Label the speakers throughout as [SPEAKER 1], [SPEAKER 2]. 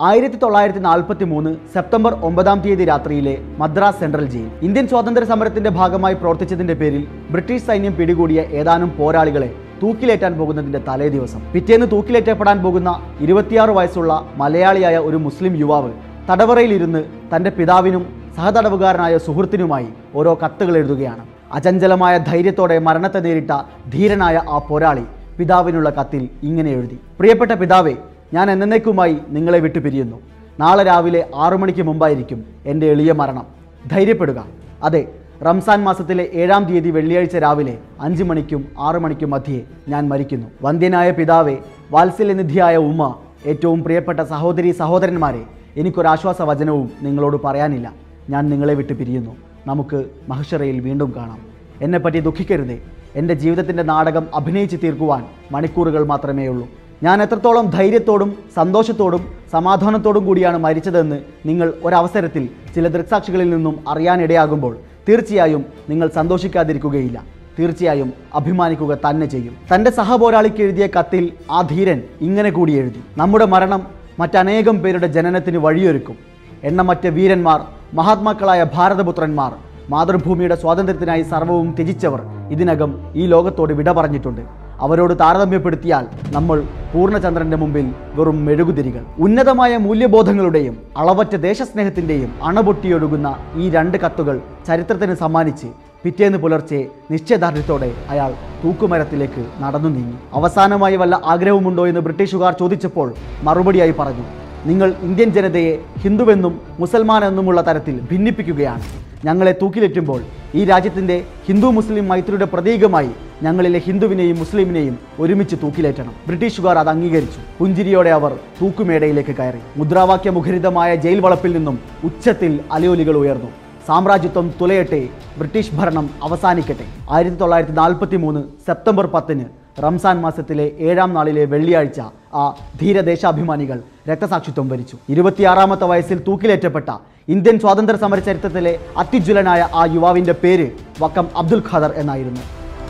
[SPEAKER 1] ആയിരത്തി തൊള്ളായിരത്തി നാൽപ്പത്തി മൂന്ന് സെപ്റ്റംബർ ഒമ്പതാം തീയതി രാത്രിയിലെ മദ്രാസ് സെൻട്രൽ ജയിൽ ഇന്ത്യൻ സ്വാതന്ത്ര്യ സമരത്തിന്റെ ഭാഗമായി പ്രവർത്തിച്ചതിന്റെ പേരിൽ ബ്രിട്ടീഷ് സൈന്യം പിടികൂടിയ ഏതാനും പോരാളികളെ തൂക്കിലേറ്റാൻ പോകുന്നതിന്റെ തലേ ദിവസം പിറ്റേന്ന് തൂക്കിലേറ്റപ്പെടാൻ പോകുന്ന ഇരുപത്തിയാറ് വയസ്സുള്ള മലയാളിയായ ഒരു മുസ്ലിം യുവാവ് തടവറയിലിരുന്ന് തന്റെ പിതാവിനും സഹതടവുകാരനായ സുഹൃത്തിനുമായി ഓരോ കത്തുകൾ എഴുതുകയാണ് അചഞ്ചലമായ ധൈര്യത്തോടെ മരണത്തെ നേരിട്ട ധീരനായ ആ പോരാളി പിതാവിനുള്ള കത്തിൽ ഇങ്ങനെ എഴുതി പ്രിയപ്പെട്ട പിതാവേ ഞാൻ എന്നേക്കുമായി നിങ്ങളെ വിട്ടു പിരിയുന്നു നാളെ രാവിലെ ആറു മണിക്ക് മുമ്പായിരിക്കും എൻ്റെ എളിയ മരണം ധൈര്യപ്പെടുക അതെ റംസാൻ മാസത്തിലെ ഏഴാം തീയതി വെള്ളിയാഴ്ച രാവിലെ അഞ്ച് മണിക്കും ആറു മണിക്കും മധ്യേ ഞാൻ മരിക്കുന്നു വന്ധ്യനായ പിതാവെ വാത്സല്യനിധിയായ ഉമ്മ ഏറ്റവും പ്രിയപ്പെട്ട സഹോദരി സഹോദരന്മാരെ എനിക്കൊരാശ്വാസ വചനവും നിങ്ങളോട് പറയാനില്ല ഞാൻ നിങ്ങളെ വിട്ട് പിരിയുന്നു നമുക്ക് മഹഷറയിൽ വീണ്ടും കാണാം എന്നെപ്പറ്റി ദുഃഖിക്കരുതേ എൻ്റെ ജീവിതത്തിൻ്റെ നാടകം അഭിനയിച്ച് തീർക്കുവാൻ മണിക്കൂറുകൾ മാത്രമേ ഉള്ളൂ ഞാൻ എത്രത്തോളം ധൈര്യത്തോടും സന്തോഷത്തോടും സമാധാനത്തോടും കൂടിയാണ് മരിച്ചതെന്ന് നിങ്ങൾ ഒരവസരത്തിൽ ചില ദൃക്സാക്ഷികളിൽ നിന്നും അറിയാനിടയാകുമ്പോൾ തീർച്ചയായും നിങ്ങൾ സന്തോഷിക്കാതിരിക്കുകയില്ല തീർച്ചയായും അഭിമാനിക്കുക തന്നെ ചെയ്യും തൻ്റെ സഹപോരാളിക്ക് എഴുതിയ കത്തിൽ ആ ധീരൻ ഇങ്ങനെ കൂടി എഴുതി നമ്മുടെ മരണം മറ്റനേകം പേരുടെ ജനനത്തിന് വഴിയൊരുക്കും എണ്ണമറ്റ വീരന്മാർ മഹാത്മാക്കളായ ഭാരതപുത്രന്മാർ മാതൃഭൂമിയുടെ സ്വാതന്ത്ര്യത്തിനായി സർവവും ത്യജിച്ചവർ ഇതിനകം ഈ ലോകത്തോട് വിട പറഞ്ഞിട്ടുണ്ട് അവരോട് താരതമ്യപ്പെടുത്തിയാൽ നമ്മൾ പൂർണ്ണചന്ദ്രന്റെ മുമ്പിൽ വെറും മെഴുകുതിരികൾ ഉന്നതമായ മൂല്യബോധങ്ങളുടെയും അളവറ്റ ദേശസ്നേഹത്തിന്റെയും അണപൊട്ടിയൊഴുകുന്ന ഈ രണ്ട് കത്തുകൾ ചരിത്രത്തിന് സമ്മാനിച്ച് പിറ്റേന്ന് പുലർച്ചെ നിശ്ചയദാർഢ്യത്തോടെ അയാൾ തൂക്കുമരത്തിലേക്ക് നടന്നു നീങ്ങി അവസാനമായി വല്ല ആഗ്രഹവുമുണ്ടോ എന്ന് ബ്രിട്ടീഷുകാർ ചോദിച്ചപ്പോൾ മറുപടിയായി പറഞ്ഞു നിങ്ങൾ ഇന്ത്യൻ ജനതയെ ഹിന്ദുവെന്നും മുസൽമാൻ എന്നുമുള്ള തരത്തിൽ ഭിന്നിപ്പിക്കുകയാണ് ഞങ്ങളെ തൂക്കിലേറ്റുമ്പോൾ ഈ രാജ്യത്തിൻ്റെ ഹിന്ദു മുസ്ലിം മൈത്രിയുടെ പ്രതീകമായി ഞങ്ങളിലെ ഹിന്ദുവിനെയും മുസ്ലിമിനെയും ഒരുമിച്ച് തൂക്കിലേറ്റണം ബ്രിട്ടീഷുകാർ അത് അംഗീകരിച്ചു പുഞ്ചിരിയോടെ അവർ തൂക്കുമേടയിലേക്ക് കയറി മുദ്രാവാക്യ മുഖരിതമായ ജയിൽ വളപ്പിൽ നിന്നും ഉച്ചത്തിൽ അലയൊലികൾ ഉയർന്നു സാമ്രാജ്യത്വം തുലയട്ടെ ബ്രിട്ടീഷ് ഭരണം അവസാനിക്കട്ടെ ആയിരത്തി തൊള്ളായിരത്തി നാൽപ്പത്തി മൂന്ന് സെപ്റ്റംബർ പത്തിന് റംസാൻ മാസത്തിലെ ഏഴാം നാളിലെ വെള്ളിയാഴ്ച ആ ധീരദേശാഭിമാനികൾ രക്തസാക്ഷിത്വം വരിച്ചു ഇരുപത്തിയാറാമത്തെ വയസ്സിൽ തൂക്കിലേറ്റപ്പെട്ട ഇന്ത്യൻ സ്വാതന്ത്ര്യ സമര ചരിത്രത്തിലെ അത്യുജ്വലനായ ആ യുവാവിന്റെ പേര് വക്കം അബ്ദുൽ ഖാദർ എന്നായിരുന്നു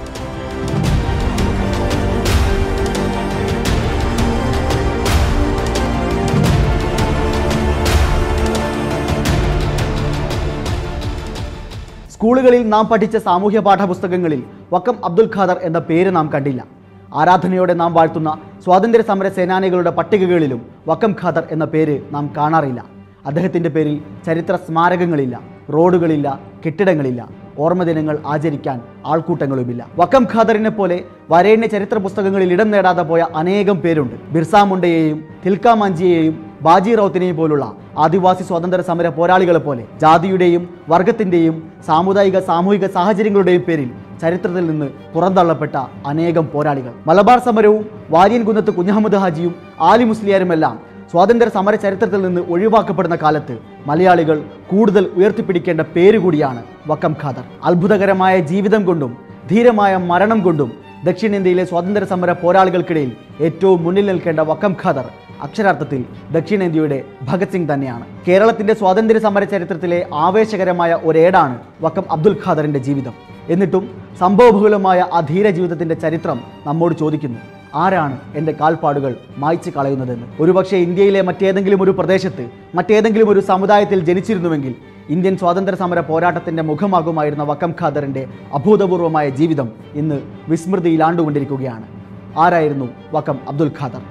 [SPEAKER 1] സ്കൂളുകളിൽ നാം പഠിച്ച സാമൂഹ്യ പാഠപുസ്തകങ്ങളിൽ വക്കം അബ്ദുൽ ഖാദർ എന്ന പേര് നാം കണ്ടില്ല ആരാധനയോടെ നാം വാഴ്ത്തുന്ന സ്വാതന്ത്ര്യ സമര സേനാനികളുടെ പട്ടികകളിലും വക്കം ഖാദർ എന്ന പേര് നാം കാണാറില്ല അദ്ദേഹത്തിൻ്റെ പേരിൽ ചരിത്ര സ്മാരകങ്ങളില്ല റോഡുകളില്ല കെട്ടിടങ്ങളില്ല ഓർമ്മദിനങ്ങൾ ആചരിക്കാൻ ആൾക്കൂട്ടങ്ങളുമില്ല വക്കം ഖാദറിനെ പോലെ വരേണ്യ ചരിത്ര പുസ്തകങ്ങളിൽ ഇടം നേടാതെ പോയ അനേകം പേരുണ്ട് ബിർസ മുണ്ടയെയും തിൽക്ക മാഞ്ചിയെയും ബാജി റൌത്തിനെയും പോലുള്ള ആദിവാസി സ്വാതന്ത്ര്യ സമര പോരാളികളെ പോലെ ജാതിയുടെയും വർഗത്തിൻ്റെയും സാമുദായിക സാമൂഹിക സാഹചര്യങ്ങളുടെയും പേരിൽ ചരിത്രത്തിൽ നിന്ന് പുറന്തള്ളപ്പെട്ട അനേകം പോരാളികൾ മലബാർ സമരവും വാര്യൻകുന്നത്ത് കുഞ്ഞഹമ്മദ് ഹാജിയും ആലി മുസ്ലിയാരുമെല്ലാം സ്വാതന്ത്ര്യ സമര ചരിത്രത്തിൽ നിന്ന് ഒഴിവാക്കപ്പെടുന്ന കാലത്ത് മലയാളികൾ കൂടുതൽ ഉയർത്തിപ്പിടിക്കേണ്ട പേര് കൂടിയാണ് വക്കം ഖാദർ അത്ഭുതകരമായ ജീവിതം കൊണ്ടും ധീരമായ മരണം കൊണ്ടും ദക്ഷിണേന്ത്യയിലെ സ്വാതന്ത്ര്യ സമര പോരാളികൾക്കിടയിൽ ഏറ്റവും മുന്നിൽ നിൽക്കേണ്ട വക്കം ഖാദർ അക്ഷരാർത്ഥത്തിൽ ദക്ഷിണേന്ത്യയുടെ ഭഗത് സിംഗ് തന്നെയാണ് കേരളത്തിന്റെ സ്വാതന്ത്ര്യ സമര ചരിത്രത്തിലെ ആവേശകരമായ ഒരേടാണ് വക്കം അബ്ദുൽ ഖാദറിന്റെ ജീവിതം എന്നിട്ടും സംഭവബഹുലമായ ആ ധീര ജീവിതത്തിന്റെ ചരിത്രം നമ്മോട് ചോദിക്കുന്നു ആരാണ് എൻ്റെ കാൽപ്പാടുകൾ മായ്ച്ചു കളയുന്നതെന്ന് ഒരുപക്ഷെ ഇന്ത്യയിലെ മറ്റേതെങ്കിലും ഒരു പ്രദേശത്ത് മറ്റേതെങ്കിലും ഒരു സമുദായത്തിൽ ജനിച്ചിരുന്നുവെങ്കിൽ ഇന്ത്യൻ സ്വാതന്ത്ര്യ സമര പോരാട്ടത്തിന്റെ മുഖമാകുമായിരുന്ന വക്കം ഖാദറിന്റെ അഭൂതപൂർവമായ ജീവിതം ഇന്ന് വിസ്മൃതിയിലാണ്ടുകൊണ്ടിരിക്കുകയാണ് ആരായിരുന്നു വക്കം അബ്ദുൽ ഖാദർ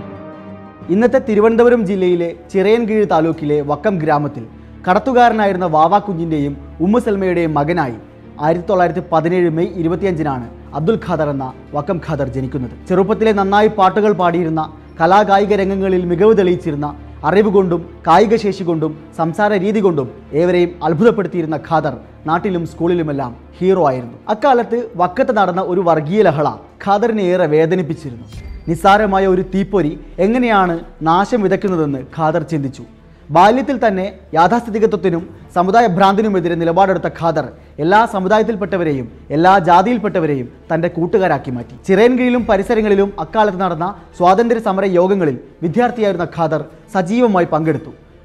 [SPEAKER 1] ഇന്നത്തെ തിരുവനന്തപുരം ജില്ലയിലെ ചിറയൻകീഴ് താലൂക്കിലെ വക്കം ഗ്രാമത്തിൽ കടത്തുകാരനായിരുന്ന വാവാ കുഞ്ഞിൻ്റെയും ഉമ്മു സൽമയുടെയും മകനായി ആയിരത്തി തൊള്ളായിരത്തി പതിനേഴ് മെയ് ഇരുപത്തിയഞ്ചിനാണ് അബ്ദുൽ ഖാദർ എന്ന വക്കം ഖാദർ ജനിക്കുന്നത് ചെറുപ്പത്തിലെ നന്നായി പാട്ടുകൾ പാടിയിരുന്ന കലാകായിക രംഗങ്ങളിൽ മികവ് തെളിയിച്ചിരുന്ന അറിവ് കൊണ്ടും കായിക ശേഷി കൊണ്ടും സംസാര രീതി കൊണ്ടും ഏവരെയും അത്ഭുതപ്പെടുത്തിയിരുന്ന ഖാദർ നാട്ടിലും സ്കൂളിലുമെല്ലാം ഹീറോ ആയിരുന്നു അക്കാലത്ത് വക്കത്ത് നടന്ന ഒരു വർഗീയ ലഹള ഖാദറിനെ ഏറെ വേദനിപ്പിച്ചിരുന്നു നിസ്സാരമായ ഒരു തീപ്പൊരി എങ്ങനെയാണ് നാശം വിതയ്ക്കുന്നതെന്ന് ഖാദർ ചിന്തിച്ചു ബാല്യത്തിൽ തന്നെ യാഥാസ്ഥിതികത്വത്തിനും സമുദായ ഭ്രാന്തിനുമെതിരെ നിലപാടെടുത്ത ഖാദർ എല്ലാ സമുദായത്തിൽപ്പെട്ടവരെയും എല്ലാ ജാതിയിൽപ്പെട്ടവരെയും തൻ്റെ കൂട്ടുകാരാക്കി മാറ്റി ചിറയൻകീഴിലും പരിസരങ്ങളിലും അക്കാലത്ത് നടന്ന സ്വാതന്ത്ര്യ സമര യോഗങ്ങളിൽ വിദ്യാർത്ഥിയായിരുന്ന ഖാദർ സജീവമായി പങ്കെടുത്തു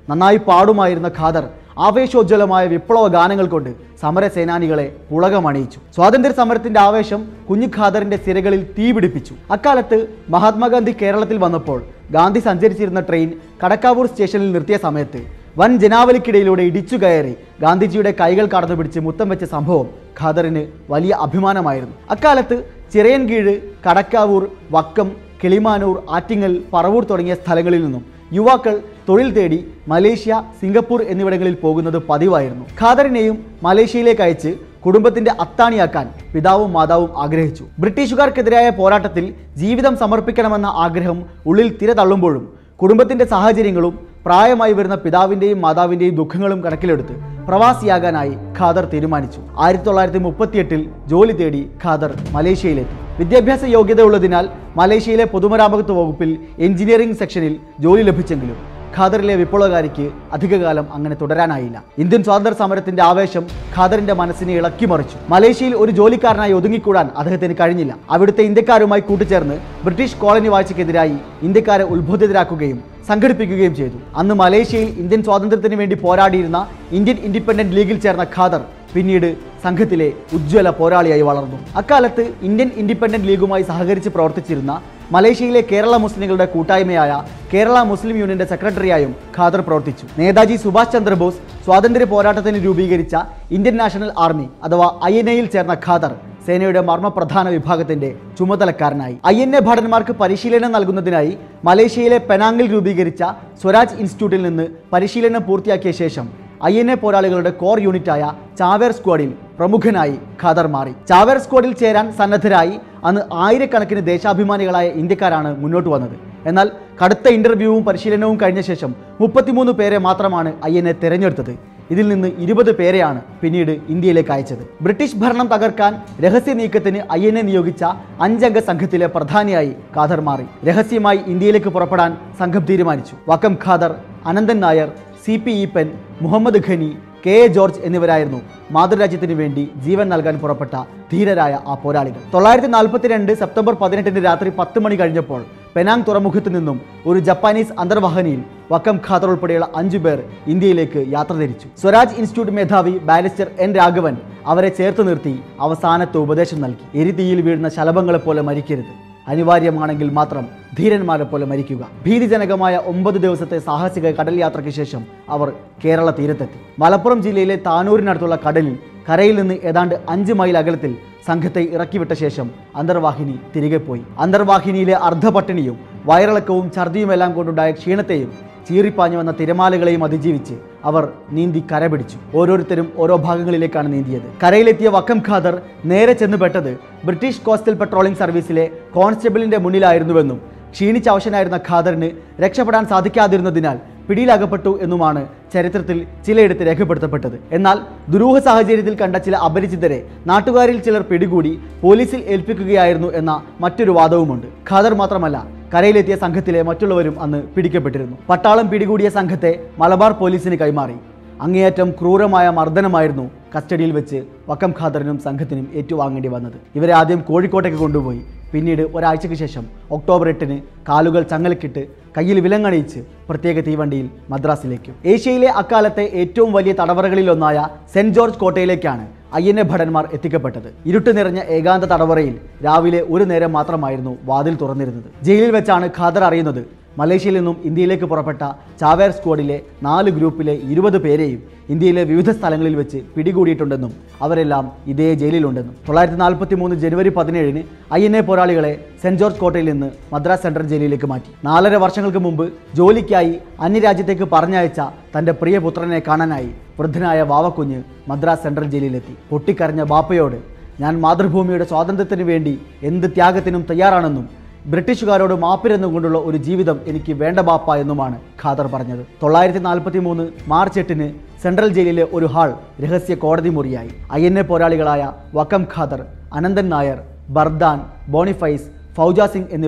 [SPEAKER 1] നന്നായി പാടുമായിരുന്ന ഖാദർ ആവേശോജ്വലമായ വിപ്ലവ ഗാനങ്ങൾ കൊണ്ട് സമരസേനാനികളെ പുളകമണിയിച്ചു സ്വാതന്ത്ര്യ സമരത്തിന്റെ ആവേശം കുഞ്ഞു ഖാദറിന്റെ സിരകളിൽ തീപിടിപ്പിച്ചു അക്കാലത്ത് മഹാത്മാഗാന്ധി കേരളത്തിൽ വന്നപ്പോൾ ഗാന്ധി സഞ്ചരിച്ചിരുന്ന ട്രെയിൻ കടക്കാവൂർ സ്റ്റേഷനിൽ നിർത്തിയ സമയത്ത് വൻ ജനാവലിക്കിടയിലൂടെ ഇടിച്ചു കയറി ഗാന്ധിജിയുടെ കൈകൾ കടന്നു പിടിച്ച് മുത്തം വെച്ച സംഭവം ഖാദറിന് വലിയ അഭിമാനമായിരുന്നു അക്കാലത്ത് ചിറയൻകീഴ് കടക്കാവൂർ വക്കം കിളിമാനൂർ ആറ്റിങ്ങൽ പറവൂർ തുടങ്ങിയ സ്ഥലങ്ങളിൽ നിന്നും യുവാക്കൾ തൊഴിൽ തേടി മലേഷ്യ സിംഗപ്പൂർ എന്നിവിടങ്ങളിൽ പോകുന്നത് പതിവായിരുന്നു ഖാദറിനെയും മലേഷ്യയിലേക്ക് അയച്ച് കുടുംബത്തിന്റെ അത്താണിയാക്കാൻ പിതാവും മാതാവും ആഗ്രഹിച്ചു ബ്രിട്ടീഷുകാർക്കെതിരായ പോരാട്ടത്തിൽ ജീവിതം സമർപ്പിക്കണമെന്ന ആഗ്രഹം ഉള്ളിൽ തിര തള്ളുമ്പോഴും കുടുംബത്തിന്റെ സാഹചര്യങ്ങളും പ്രായമായി വരുന്ന പിതാവിന്റെയും മാതാവിന്റെയും ദുഃഖങ്ങളും കണക്കിലെടുത്ത് പ്രവാസിയാകാനായി ഖാദർ തീരുമാനിച്ചു ആയിരത്തി തൊള്ളായിരത്തി മുപ്പത്തിയെട്ടിൽ ജോലി തേടി ഖാദർ മലേഷ്യയിലെത്തി വിദ്യാഭ്യാസ യോഗ്യതയുള്ളതിനാൽ മലേഷ്യയിലെ പൊതുമരാമത്ത് വകുപ്പിൽ എഞ്ചിനീയറിംഗ് സെക്ഷനിൽ ജോലി ലഭിച്ചെങ്കിലും ഖാദറിലെ വിപ്ലവകാരിക്ക് അധികകാലം അങ്ങനെ തുടരാനായില്ല ഇന്ത്യൻ സ്വാതന്ത്ര്യ സമരത്തിന്റെ ആവേശം ഖാദറിന്റെ മനസ്സിനെ ഇളക്കിമറിച്ചു മലേഷ്യയിൽ ഒരു ജോലിക്കാരനായി ഒതുങ്ങിക്കൂടാൻ അദ്ദേഹത്തിന് കഴിഞ്ഞില്ല അവിടുത്തെ ഇന്ത്യക്കാരുമായി കൂട്ടുചേർന്ന് ബ്രിട്ടീഷ് കോളനി വാഴ്ചയ്ക്കെതിരായി ഇന്ത്യക്കാരെ ഉത്ബോധിതരാക്കുകയും സംഘടിപ്പിക്കുകയും ചെയ്തു അന്ന് മലേഷ്യയിൽ ഇന്ത്യൻ സ്വാതന്ത്ര്യത്തിന് വേണ്ടി പോരാടിയിരുന്ന ഇന്ത്യൻ ഇൻഡിപെൻഡന്റ് ലീഗിൽ ചേർന്ന ഖാദർ പിന്നീട് സംഘത്തിലെ ഉജ്ജ്വല പോരാളിയായി വളർന്നു അക്കാലത്ത് ഇന്ത്യൻ ഇൻഡിപെൻഡന്റ് ലീഗുമായി സഹകരിച്ച് പ്രവർത്തിച്ചിരുന്ന മലേഷ്യയിലെ കേരള മുസ്ലിങ്ങളുടെ കൂട്ടായ്മയായ കേരള മുസ്ലിം യൂണിയന്റെ സെക്രട്ടറിയായും ഖാദർ പ്രവർത്തിച്ചു നേതാജി സുഭാഷ് ചന്ദ്രബോസ് സ്വാതന്ത്ര്യ പോരാട്ടത്തിന് രൂപീകരിച്ച ഇന്ത്യൻ നാഷണൽ ആർമി അഥവാ ഐ എൻ എയിൽ ചേർന്ന ഖാദർ സേനയുടെ മർമ്മപ്രധാന വിഭാഗത്തിന്റെ ചുമതലക്കാരനായി ഐ എൻ എ ഭടന്മാർക്ക് പരിശീലനം നൽകുന്നതിനായി മലേഷ്യയിലെ പെനാങ്ങിൽ രൂപീകരിച്ച സ്വരാജ് ഇൻസ്റ്റിറ്റ്യൂട്ടിൽ നിന്ന് പരിശീലനം പൂർത്തിയാക്കിയ ശേഷം ഐ എൻ എ പോരാളികളുടെ കോർ യൂണിറ്റായ ചാവേർ സ്ക്വാഡിൽ പ്രമുഖനായി ഖാദർ മാറി ചാവേർ സ്ക്വാഡിൽ ചേരാൻ സന്നദ്ധരായി അന്ന് ആയിരക്കണക്കിന് ദേശാഭിമാനികളായ ഇന്ത്യക്കാരാണ് മുന്നോട്ട് വന്നത് എന്നാൽ കടുത്ത ഇന്റർവ്യൂവും പരിശീലനവും കഴിഞ്ഞ ശേഷം മുപ്പത്തിമൂന്ന് പേരെ മാത്രമാണ് ഐ എൻ എ തിരഞ്ഞെടുത്തത് ഇതിൽ നിന്ന് ഇരുപത് പേരെയാണ് പിന്നീട് ഇന്ത്യയിലേക്ക് അയച്ചത് ബ്രിട്ടീഷ് ഭരണം തകർക്കാൻ രഹസ്യ നീക്കത്തിന് ഐ എൻ എ നിയോഗിച്ച അഞ്ചംഗ സംഘത്തിലെ പ്രധാനിയായി ഖാദർ മാറി രഹസ്യമായി ഇന്ത്യയിലേക്ക് പുറപ്പെടാൻ സംഘം തീരുമാനിച്ചു Vakkom Khader Ananthan Nair C P Eapen Muhammad Gani K A George എന്നിവരായിരുന്നു മാതൃരാജ്യത്തിന് വേണ്ടി ജീവൻ നൽകാൻ പുറപ്പെട്ട ധീരരായ ആ പോരാളികൾ തൊള്ളായിരത്തി നാൽപ്പത്തിരണ്ട് സെപ്റ്റംബർ പതിനെട്ടിന് രാത്രി പത്ത് മണി കഴിഞ്ഞപ്പോൾ പെനാങ് തുറമുഖത്ത് നിന്നും ഒരു ജപ്പാനീസ് അന്തർവാഹിനിയിൽ വക്കം ഖാദർ ഉൾപ്പെടെയുള്ള അഞ്ചു പേർ ഇന്ത്യയിലേക്ക് യാത്ര തിരിച്ചു സ്വരാജ് ഇൻസ്റ്റിറ്റ്യൂട്ട് മേധാവി ബാരിസ്റ്റർ എൻ രാഘവൻ അവരെ ചേർത്ത് നിർത്തി അവസാനത്തെ ഉപദേശം നൽകി എരിതീയിൽ വീഴുന്ന ശലഭങ്ങളെ പോലെ മരിക്കരുത് അനിവാര്യമാണെങ്കിൽ മാത്രം ധീരന്മാരെ പോലെ മരിക്കുക ഭീതിജനകമായ ഒമ്പത് ദിവസത്തെ സാഹസിക കടൽ യാത്രയ്ക്ക് ശേഷം അവർ കേരള തീരത്തെത്തി മലപ്പുറം ജില്ലയിലെ താനൂരിനടുത്തുള്ള കടലിൽ കരയിൽ നിന്ന് ഏതാണ്ട് അഞ്ച് മൈൽ അകലത്തിൽ സംഘത്തെ ഇറക്കിവിട്ട ശേഷം അന്തർവാഹിനി തിരികെ പോയി അന്തർവാഹിനിയിലെ അർദ്ധപട്ടിണിയും വയറിളക്കവും ഛർദിയുമെല്ലാം കൊണ്ടുണ്ടായ ക്ഷീണത്തെയും ചീറിപ്പാഞ്ഞു വന്ന തിരമാലകളെയും അതിജീവിച്ച് അവർ നീന്തി കരപിടിച്ചു ഓരോരുത്തരും ഓരോ ഭാഗങ്ങളിലേക്കാണ് നീന്തിയത് കരയിലെത്തിയ വക്കം ഖാദർ നേരെ ചെന്നുപെട്ടത് ബ്രിട്ടീഷ് കോസ്റ്റൽ പെട്രോളിംഗ് സർവീസിലെ കോൺസ്റ്റബിളിന്റെ മുന്നിലായിരുന്നുവെന്നും ക്ഷീണിച്ച അവശനായിരുന്ന ഖാദറിന് രക്ഷപ്പെടാൻ സാധിക്കാതിരുന്നതിനാൽ പിടിയിലകപ്പെട്ടു എന്നുമാണ് ചരിത്രത്തിൽ ചിലയിടത്ത് രേഖപ്പെടുത്തപ്പെട്ടത് എന്നാൽ ദുരൂഹ സാഹചര്യത്തിൽ കണ്ട ചില അപരിചിതരെ നാട്ടുകാരിൽ ചിലർ പിടികൂടി പോലീസിൽ ഏൽപ്പിക്കുകയായിരുന്നു എന്ന മറ്റൊരു വാദവുമുണ്ട് ഖാദർ മാത്രമല്ല കരയിലെത്തിയ സംഘത്തിലെ മറ്റുള്ളവരും അന്ന് പിടിക്കപ്പെട്ടിരുന്നു പട്ടാളം പിടികൂടിയ സംഘത്തെ മലബാർ പോലീസിന് കൈമാറി അങ്ങേയറ്റം ക്രൂരമായ മർദ്ദനമായിരുന്നു കസ്റ്റഡിയിൽ വെച്ച് വക്കം ഖാദറിനും സംഘത്തിനും ഏറ്റുവാങ്ങേണ്ടി വന്നത് ഇവരെ ആദ്യം കോഴിക്കോട്ടേക്ക് കൊണ്ടുപോയി പിന്നീട് ഒരാഴ്ചയ്ക്ക് ശേഷം ഒക്ടോബർ എട്ടിന് കാലുകൾ ചങ്ങലക്കിട്ട് കയ്യിൽ വിലങ്ങണിയിച്ച് പ്രത്യേക തീവണ്ടിയിൽ മദ്രാസിലേക്കും ഏഷ്യയിലെ അക്കാലത്തെ ഏറ്റവും വലിയ തടവറകളിലൊന്നായ സെന്റ് ജോർജ് കോട്ടയിലേക്കാണ് ഐ എൻ എ ഭടന്മാർ എത്തിക്കപ്പെട്ടത് ഇരുട്ട് നിറഞ്ഞ ഏകാന്ത തടവറയിൽ രാവിലെ ഒരു നേരം മാത്രമായിരുന്നു വാതിൽ തുറന്നിരുന്നത് ജയിലിൽ വെച്ചാണ് ഖാദർ അറിയുന്നത് മലേഷ്യയിൽ നിന്നും ഇന്ത്യയിലേക്ക് പുറപ്പെട്ട ചാവേർ സ്ക്വാഡിലെ നാല് ഗ്രൂപ്പിലെ ഇരുപത് പേരെയും ഇന്ത്യയിലെ വിവിധ സ്ഥലങ്ങളിൽ വെച്ച് പിടികൂടിയിട്ടുണ്ടെന്നും അവരെല്ലാം ഇതേ ജയിലിലുണ്ടെന്നും തൊള്ളായിരത്തി നാൽപ്പത്തി മൂന്ന് ജനുവരി പതിനേഴിന് ഐ എൻ എ പോരാളികളെ സെന്റ് ജോർജ് കോട്ടയിൽ നിന്ന് മദ്രാസ് സെൻട്രൽ ജയിലിലേക്ക് മാറ്റി നാലര വർഷങ്ങൾക്ക് മുമ്പ് ജോലിക്കായി അന്യരാജ്യത്തേക്ക് പറഞ്ഞയച്ച തൻ്റെ പ്രിയപുത്രനെ കാണാനായി വൃദ്ധനായ വാവക്കുഞ്ഞ് മദ്രാസ് സെൻട്രൽ ജയിലിലെത്തി പൊട്ടിക്കരഞ്ഞ ബാപ്പയോട് ഞാൻ മാതൃഭൂമിയുടെ സ്വാതന്ത്ര്യത്തിന് വേണ്ടി എന്ത് ത്യാഗത്തിനും തയ്യാറാണെന്നും ബ്രിട്ടീഷുകാരോട് മാപ്പിരെന്നും കൊണ്ടുള്ള ഒരു ജീവിതം എനിക്ക് വേണ്ട ബാപ്പ എന്നുമാണ് ഖാദർ പറഞ്ഞത് തൊള്ളായിരത്തി നാൽപ്പത്തി മൂന്ന് മാർച്ച് എട്ടിന് സെൻട്രൽ ജയിലിലെ ഒരു ഹാൾ രഹസ്യ കോടതി മുറിയായി ഐ എൻ എ പോരാളികളായ വക്കം ഖാദർ അനന്തൻ നായർ ബർദാൻ ബോണിഫൈസ് ഫൗജ സിംഗ് എന്നിവരെ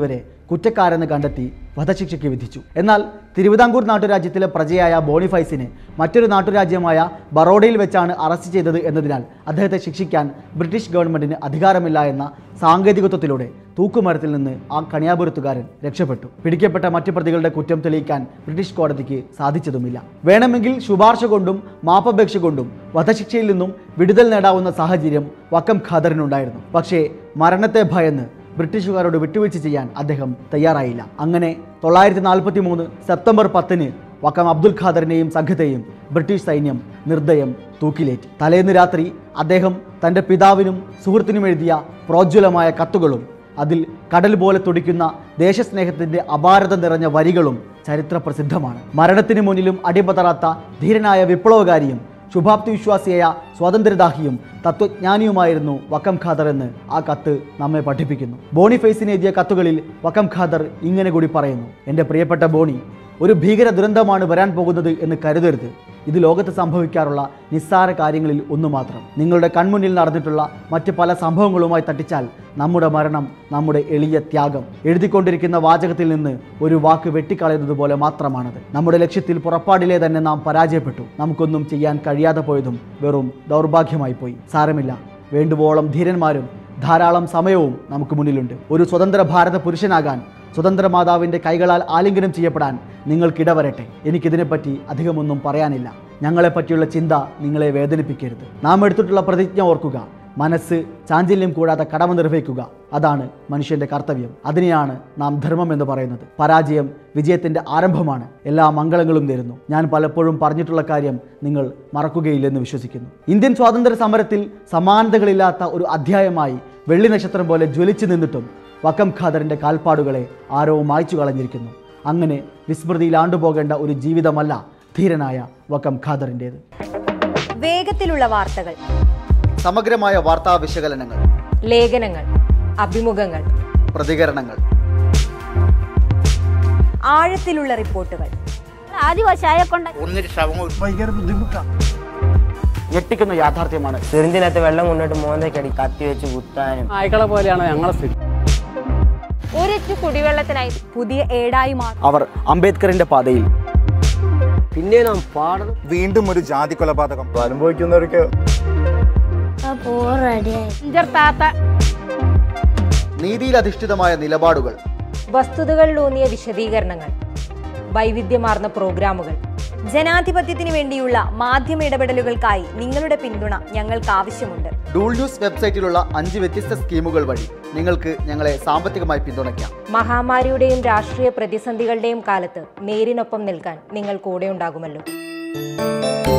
[SPEAKER 1] കുറ്റക്കാരെന്ന് കണ്ടെത്തി വധശിക്ഷയ്ക്ക് വിധിച്ചു എന്നാൽ തിരുവിതാംകൂർ നാട്ടുരാജ്യത്തിലെ പ്രജയായ ബോണിഫൈസിനെ മറ്റൊരു നാട്ടുരാജ്യമായ ബറോഡയിൽ വെച്ചാണ് അറസ്റ്റ് ചെയ്തത് എന്നതിനാൽ അദ്ദേഹത്തെ ശിക്ഷിക്കാൻ ബ്രിട്ടീഷ് ഗവൺമെന്റിന് അധികാരമില്ല എന്ന സാങ്കേതികത്വത്തിലൂടെ തൂക്കുമരത്തിൽ നിന്ന് ആ കണിയാപുരത്തുകാരൻ രക്ഷപ്പെട്ടു പിടിക്കപ്പെട്ട മറ്റു പ്രതികളുടെ കുറ്റം തെളിയിക്കാൻ ബ്രിട്ടീഷ് കോടതിക്ക് സാധിച്ചതുമില്ല വേണമെങ്കിൽ ശുപാർശ കൊണ്ടും മാപ്പപേക്ഷ കൊണ്ടും വധശിക്ഷയിൽ നിന്നും വിടുതൽ നേടാവുന്ന സാഹചര്യം വക്കം ഖാദറിനുണ്ടായിരുന്നു പക്ഷേ മരണത്തെ ഭയന്ന് ബ്രിട്ടീഷുകാരോട് വിട്ടുവീഴ്ച ചെയ്യാൻ അദ്ദേഹം തയ്യാറായില്ല അങ്ങനെ തൊള്ളായിരത്തി നാൽപ്പത്തി മൂന്ന് സെപ്റ്റംബർ പത്തിന് വക്കം അബ്ദുൽ ഖാദറിനെയും സംഘത്തെയും ബ്രിട്ടീഷ് സൈന്യം നിർദ്ദയം തൂക്കിലേറ്റി തലേന്ന് രാത്രി അദ്ദേഹം തൻ്റെ പിതാവിനും സുഹൃത്തിനും എഴുതിയ പ്രോജ്വലമായ കത്തുകളും അതിൽ കടൽ പോലെ തുടിക്കുന്ന ദേശസ്നേഹത്തിൻ്റെ അപാരത നിറഞ്ഞ വരികളും ചരിത്ര പ്രസിദ്ധമാണ് മരണത്തിന് മുന്നിലും അടിപതറാത്ത ധീരനായ വിപ്ലവകാരിയും ശുഭാപ്തി വിശ്വാസിയായ സ്വാതന്ത്ര്യദാഹിയും തത്വജ്ഞാനിയുമായിരുന്നു വക്കം ഖാദർ എന്ന് ആ കത്ത് നമ്മെ പഠിപ്പിക്കുന്നു ബോണിഫേസിന് എഴുതിയ കത്തുകളിൽ വക്കം ഖാദർ ഇങ്ങനെ കൂടി പറയുന്നു എൻ്റെ പ്രിയപ്പെട്ട ബോണി ഒരു ഭീകര ദുരന്തമാണ് വരാൻ പോകുന്നത് എന്ന് കരുതരുത് ഇത് ലോകത്ത് സംഭവിക്കാറുള്ള നിസ്സാര കാര്യങ്ങളിൽ ഒന്നു മാത്രം നിങ്ങളുടെ കൺമുന്നിൽ നടന്നിട്ടുള്ള മറ്റ് പല സംഭവങ്ങളുമായി തട്ടിച്ചാൽ നമ്മുടെ മരണം നമ്മുടെ എളിയ ത്യാഗം എഴുതിക്കൊണ്ടിരിക്കുന്ന വാചകത്തിൽ നിന്ന് ഒരു വാക്ക് വെട്ടിക്കളയുന്നത് പോലെ മാത്രമാണത് നമ്മുടെ ലക്ഷ്യത്തിൽ പുറപ്പാടിലെ തന്നെ നാം പരാജയപ്പെട്ടു നമുക്കൊന്നും ചെയ്യാൻ കഴിയാതെ പോയതും വെറും ദൗർഭാഗ്യമായി പോയി സാരമില്ല വേണ്ടുവോളം ധീരന്മാരും ധാരാളം സമയവും നമുക്ക് മുന്നിലുണ്ട് ഒരു സ്വതന്ത്ര ഭാരത പുരുഷനാകാൻ സ്വതന്ത്ര മാതാവിൻ്റെ കൈകളാൽ ആലിംഗനം ചെയ്യപ്പെടാൻ നിങ്ങൾക്കിടവരട്ടെ എനിക്കിതിനെപ്പറ്റി അധികമൊന്നും പറയാനില്ല ഞങ്ങളെപ്പറ്റിയുള്ള ചിന്ത നിങ്ങളെ വേദനിപ്പിക്കരുത് നാം എടുത്തിട്ടുള്ള പ്രതിജ്ഞ ഓർക്കുക മനസ്സ് ചാഞ്ചല്യം കൂടാതെ കടമ നിർവഹിക്കുക അതാണ് മനുഷ്യന്റെ കർത്തവ്യം അതിനെയാണ് നാം ധർമ്മം എന്ന് പറയുന്നത് പരാജയം വിജയത്തിന്റെ ആരംഭമാണ് എല്ലാ മംഗളങ്ങളും നേരുന്നു ഞാൻ പലപ്പോഴും പറഞ്ഞിട്ടുള്ള കാര്യം നിങ്ങൾ മറക്കുകയില്ലെന്ന് വിശ്വസിക്കുന്നു ഇന്ത്യൻ സ്വാതന്ത്ര്യ സമരത്തിൽ സമാനതകളില്ലാത്ത ഒരു അധ്യായമായി വെള്ളി നക്ഷത്രം പോലെ ജ്വലിച്ചു നിന്നിട്ടും വക്കം ഖാദറിന്റെ കാൽപ്പാടുകളെ ആരോ മായ്ച്ചു കളഞ്ഞിരിക്കുന്നു അങ്ങനെ വിസ്മൃതിയിൽ ആണ്ടുപോകേണ്ട ഒരു ജീവിതമല്ല ധീരനായ വക്കം ഖാദറിൻ്റേത്
[SPEAKER 2] വേഗത്തിലുള്ള വാർത്തകൾ
[SPEAKER 1] സമഗ്രമായ വാർത്താ വിശകലനങ്ങൾ
[SPEAKER 2] ലേഖനങ്ങൾ അഭിമുഖങ്ങൾ
[SPEAKER 1] പ്രതികരണങ്ങൾ
[SPEAKER 2] ആഴത്തിലുള്ള റിപ്പോർട്ടുകൾ
[SPEAKER 3] ആദിവാസിയായ കൊണ്ട്
[SPEAKER 1] ഞെട്ടിക്കുന്ന യാഥാർത്ഥ്യമാണ്
[SPEAKER 4] സിറിഞ്ചിനകത്ത് വെള്ളം കൊണ്ടിട്ട് മോന്തയ്ക്കടി കത്തി വെച്ച് കുത്താനും
[SPEAKER 5] നായ്ക്കളെ പോലെയാണ് ഞങ്ങളെ സ്ഥിതി
[SPEAKER 3] ഒരിറ്റു കുടിവെള്ളത്തിനായി
[SPEAKER 2] പുതിയ ഏടായി മാറും
[SPEAKER 1] അവർ അംബേദ്കറിന്റെ പാതയിൽ
[SPEAKER 4] പിന്നെ നാം പാടണം
[SPEAKER 6] വീണ്ടും ഒരു ജാതി കൊലപാതകം
[SPEAKER 7] അനുഭവിക്കുന്നവർക്ക്
[SPEAKER 3] ഇഞ്ചർ താത്ത
[SPEAKER 1] നീതിയിൽ അധിഷ്ഠിതമായ നിലപാടുകൾ
[SPEAKER 2] വസ്തുതകളിലൂന്നിയ വിശദീകരണങ്ങൾ വൈവിധ്യമാർന്ന പ്രോഗ്രാമുകൾ ജനാധിപത്യത്തിന് വേണ്ടിയുള്ള മാധ്യമ ഇടപെടലുകൾക്കായി നിങ്ങളുടെ പിന്തുണ ഞങ്ങൾക്ക് ആവശ്യമുണ്ട്
[SPEAKER 1] ഡൂൾ ന്യൂസ് വെബ്സൈറ്റിലുള്ള അഞ്ച് വ്യത്യസ്ത സ്കീമുകൾ വഴി നിങ്ങൾക്ക് ഞങ്ങളെ സാമ്പത്തികമായി പിന്തുണയ്ക്കാം
[SPEAKER 2] മഹാമാരിയുടെയും രാഷ്ട്രീയ പ്രതിസന്ധികളുടെയും കാലത്ത് നേരിനൊപ്പം നിൽക്കാൻ നിങ്ങൾ കൂടെ ഉണ്ടാകുമല്ലോ